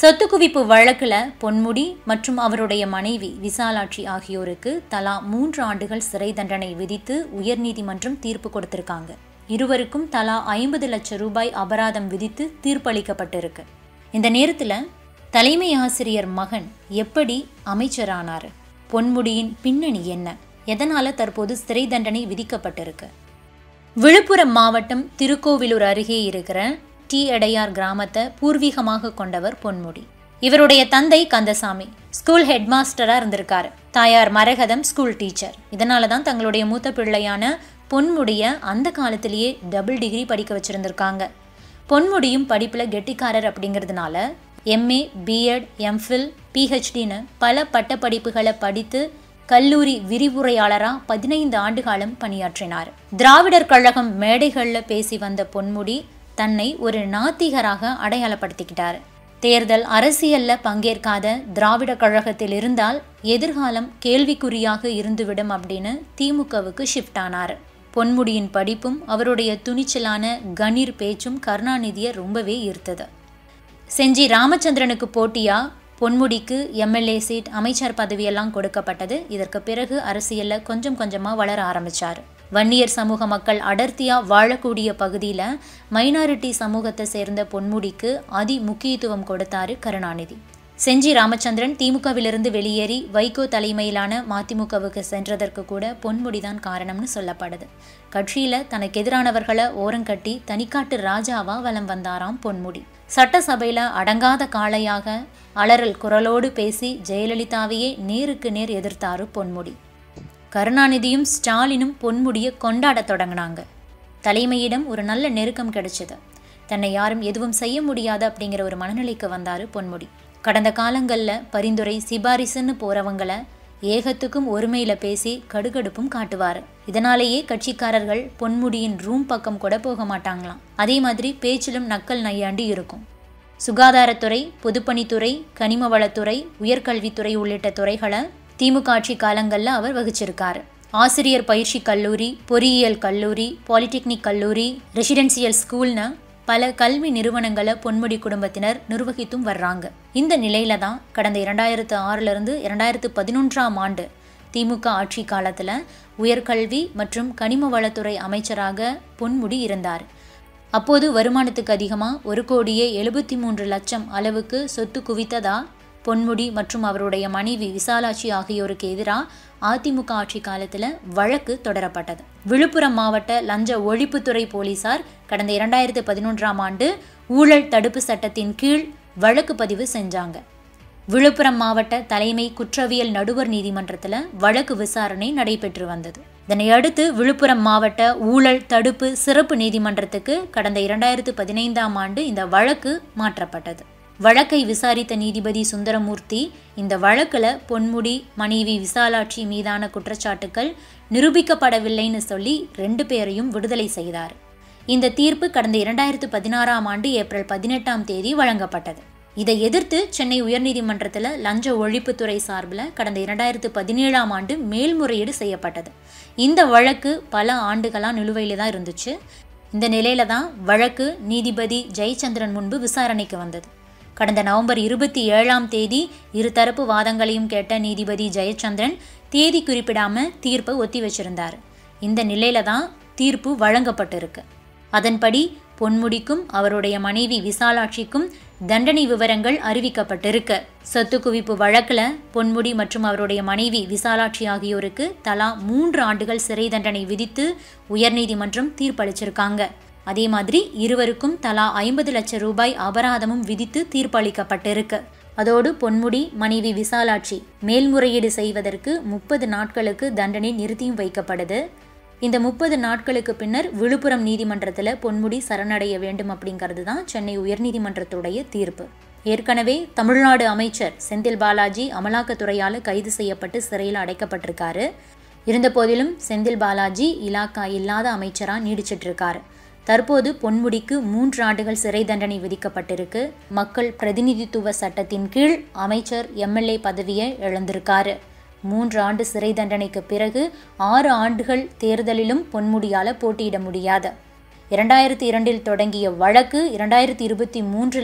சொத்து குவிப்பு வழக்குல பொன்முடி மற்றும் அவருடைய மனைவி விசாலாட்சி ஆகியோருக்கு தலா மூன்று ஆண்டுகள் சிறை தண்டனை விதித்து உயர்நீதிமன்றம் தீர்ப்பு கொடுத்திருக்காங்க இருவருக்கும் தலா ஐம்பது லட்சம் ரூபாய் அபராதம் விதித்து தீர்ப்பளிக்கப்பட்டிருக்கு இந்த நேரத்துல தலைமை ஆசிரியர் மகன் எப்படி அமைச்சரானார் பொன்முடியின் பின்னணி என்ன எதனால தற்போது சிறை தண்டனை விதிக்கப்பட்டிருக்கு விழுப்புரம் மாவட்டம் திருக்கோவிலூர் அருகே இருக்கிற டி எடையார் கிராமத்தை பூர்வீகமாக கொண்டவர் பொன்முடி இவருடைய தந்தை கந்தசாமி ஸ்கூல் ஹெட் மாஸ்டரா இருந்திருக்காரு தாயார் மரகதம் ஸ்கூல் டீச்சர் இதனால தான் தங்களுடைய மூத்த பிள்ளையான பொன்முடிய அந்த காலத்திலேயே டபுள் டிகிரி படிக்க வச்சிருந்திருக்காங்க பொன்முடியும் படிப்புல கெட்டிக்காரர் அப்படிங்கிறதுனால எம்ஏ பிஎட் எம்ஃபில் பிஹெச்டின்னு பல பட்டப்படிப்புகளை படித்து கல்லூரி விரிவுரையாளரா பதினைந்து ஆண்டு காலம் பணியாற்றினார் திராவிடர் கழகம் மேடைகளில் பேசி வந்த பொன்முடி தன்னை ஒரு நாத்திகராக அடையாளப்படுத்திக்கிட்டார் தேர்தல் அரசியல்ல பங்கேற்காத திராவிட கழகத்தில் இருந்தால் எதிர்காலம் கேள்விக்குறியாக இருந்துவிடும் அப்படின்னு திமுகவுக்கு ஷிஃப்ட் ஆனார் பொன்முடியின் படிப்பும் அவருடைய துணிச்சலான கணீர் பேச்சும் கருணாநிதியை ரொம்பவே ஈர்த்தது செஞ்சி ராமச்சந்திரனுக்கு போட்டியா பொன்முடிக்கு எம்எல்ஏ சீட் அமைச்சர் பதவியெல்லாம் கொடுக்கப்பட்டது இதற்கு பிறகு அரசியல்ல கொஞ்சம் கொஞ்சமா வளர ஆரம்பிச்சார் வன்னியர் சமூக மக்கள் அடர்த்தியா வாழக்கூடிய பகுதியில மைனாரிட்டி சமூகத்தை சேர்ந்த பொன்முடிக்கு அதி முக்கியத்துவம் கொடுத்தாரு கருணாநிதி செஞ்சி ராமச்சந்திரன் திமுகவிலிருந்து வெளியேறி வைகோ தலைமையிலான மதிமுகவுக்கு சென்றதற்கு கூட பொன்முடிதான் காரணம்னு சொல்லப்படுது கட்சியில தனக்கு எதிரானவர்களை ஓரங்கட்டி தனிக்காட்டு ராஜாவா வலம் வந்தாராம் பொன்முடி சட்டசபையில அடங்காத காளையாக அலறல் குரலோடு பேசி ஜெயலலிதாவையே நேருக்கு நேர் எதிர்த்தாரு பொன்முடி கருணாநிதியும் ஸ்டாலினும் பொன்முடியை கொண்டாடத் தொடங்கினாங்க தலைமையிடம் ஒரு நல்ல நெருக்கம் கிடைச்சது தன்னை யாரும் எதுவும் செய்ய முடியாது அப்படிங்கிற ஒரு மனநிலைக்கு வந்தாரு பொன்முடி கடந்த காலங்களில் பரிந்துரை சிபாரிசுன்னு போறவங்களை ஏகத்துக்கும் ஒருமையில பேசி கடுகடுப்பும் காட்டுவார் இதனாலேயே கட்சிக்காரர்கள் பொன்முடியின் ரூம் பக்கம் கூட போக மாட்டாங்களாம் அதே மாதிரி பேச்சிலும் நக்கல் நையாண்டி இருக்கும் சுகாதாரத்துறை பொதுப்பணித்துறை கனிம வளத்துறை உயர்கல்வித்துறை உள்ளிட்ட துறைகளை திமுக ஆட்சி காலங்களில் அவர் வகிச்சிருக்காரு ஆசிரியர் பயிற்சி கல்லூரி பொறியியல் கல்லூரி பாலிடெக்னிக் கல்லூரி ரெசிடென்சியல் ஸ்கூல்னு பல கல்வி நிறுவனங்களை பொன்முடி குடும்பத்தினர் நிர்வகித்தும் வர்றாங்க இந்த நிலையில தான் கடந்த இரண்டாயிரத்து ஆறுல இருந்து இரண்டாயிரத்து பதினொன்றாம் ஆண்டு திமுக ஆட்சி காலத்துல உயர்கல்வி மற்றும் கனிம வளத்துறை அமைச்சராக பொன்முடி இருந்தார் அப்போது வருமானத்துக்கு அதிகமாக ஒரு கோடியே எழுபத்தி மூன்று லட்சம் அளவுக்கு சொத்து குவித்ததா பொன்முடி மற்றும் அவருடைய மனைவி விசாலாட்சி ஆகியோருக்கு எதிராக அதிமுக ஆட்சி காலத்தில் வழக்கு தொடரப்பட்டது விழுப்புரம் மாவட்ட லஞ்ச ஒழிப்புத்துறை போலீசார் கடந்த இரண்டாயிரத்து பதினொன்றாம் ஆண்டு ஊழல் தடுப்பு சட்டத்தின் கீழ் வழக்கு பதிவு செஞ்சாங்க விழுப்புரம் மாவட்ட தலைமை குற்றவியல் நடுவர் நீதிமன்றத்தில் வழக்கு விசாரணை நடைபெற்று வந்தது இதனை அடுத்து விழுப்புரம் மாவட்ட ஊழல் தடுப்பு சிறப்பு நீதிமன்றத்துக்கு கடந்த இரண்டாயிரத்து பதினைந்தாம் ஆண்டு இந்த வழக்கு மாற்றப்பட்டது வழக்கை விசாரித்த நீதிபதி சுந்தரமூர்த்தி இந்த வழக்குல பொன்முடி மனைவி விசாலாட்சி மீதான குற்றச்சாட்டுக்கள் நிரூபிக்கப்படவில்லைன்னு சொல்லி ரெண்டு பேரையும் விடுதலை செய்தார் இந்த தீர்ப்பு கடந்த இரண்டாயிரத்து பதினாறாம் ஆண்டு ஏப்ரல் பதினெட்டாம் தேதி வழங்கப்பட்டது இதை எதிர்த்து சென்னை உயர்நீதிமன்றத்தில் லஞ்ச ஒழிப்புத்துறை சார்பில் கடந்த இரண்டாயிரத்து பதினேழாம் ஆண்டு மேல்முறையீடு செய்யப்பட்டது இந்த வழக்கு பல ஆண்டுகளாக நிலுவையில் தான் இருந்துச்சு இந்த நிலையில தான் வழக்கு நீதிபதி ஜெயச்சந்திரன் முன்பு விசாரணைக்கு வந்தது கடந்த நவம்பர் இருபத்தி ஏழாம் தேதி இருதரப்பு வாதங்களையும் கேட்ட நீதிபதி ஜெயச்சந்திரன் தேதி குறிப்பிடாம தீர்ப்பை ஒத்தி வச்சிருந்தார் இந்த நிலையில தான் தீர்ப்பு வழங்கப்பட்டிருக்கு அதன்படி பொன்முடிக்கும் அவருடைய மனைவி விசாலாட்சிக்கும் தண்டனை விவரங்கள் அறிவிக்கப்பட்டிருக்கு சொத்து குவிப்பு வழக்குல பொன்முடி மற்றும் அவருடைய மனைவி விசாலாட்சி ஆகியோருக்கு தலா மூன்று ஆண்டுகள் சிறை தண்டனை விதித்து உயர்நீதிமன்றம் தீர்ப்பளிச்சிருக்காங்க அதே மாதிரி இருவருக்கும் தலா ஐம்பது லட்சம் ரூபாய் அபராதமும் விதித்து தீர்ப்பளிக்கப்பட்டிருக்கு அதோடு பொன்முடி மனைவி விசாலாட்சி மேல்முறையீடு செய்வதற்கு முப்பது நாட்களுக்கு தண்டனை நிறுத்தியும் வைக்கப்படுது இந்த முப்பது நாட்களுக்கு பின்னர் விழுப்புரம் நீதிமன்றத்தில் பொன்முடி சரணடைய வேண்டும் அப்படிங்கிறது தான் சென்னை உயர்நீதிமன்றத்துடைய தீர்ப்பு ஏற்கனவே தமிழ்நாடு அமைச்சர் செந்தில் பாலாஜி அமலாக்கத்துறையால் கைது செய்யப்பட்டு சிறையில் அடைக்கப்பட்டிருக்காரு இருந்தபோதிலும் செந்தில் பாலாஜி இலாக்கா இல்லாத அமைச்சராக நீடிச்சிட்டு இருக்காரு தற்போது பொன்முடிக்கு மூன்று ஆண்டுகள் சிறை தண்டனை விதிக்கப்பட்டிருக்கு மக்கள் பிரதிநிதித்துவ சட்டத்தின் கீழ் அமைச்சர் எம்எல்ஏ பதவியை இழந்திருக்காரு மூன்று ஆண்டு சிறை தண்டனைக்கு பிறகு ஆறு ஆண்டுகள் தேர்தலிலும் பொன்முடியால போட்டியிட முடியாது இரண்டாயிரத்தி இரண்டில் தொடங்கிய வழக்கு இரண்டாயிரத்தி இருபத்தி மூன்றில்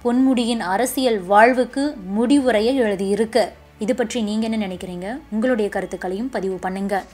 பொன்முடியின் அரசியல் வாழ்வுக்கு முடிவுரையை எழுதியிருக்கு இது பற்றி நீங்க என்ன நினைக்கிறீங்க உங்களுடைய கருத்துக்களையும் பதிவு பண்ணுங்க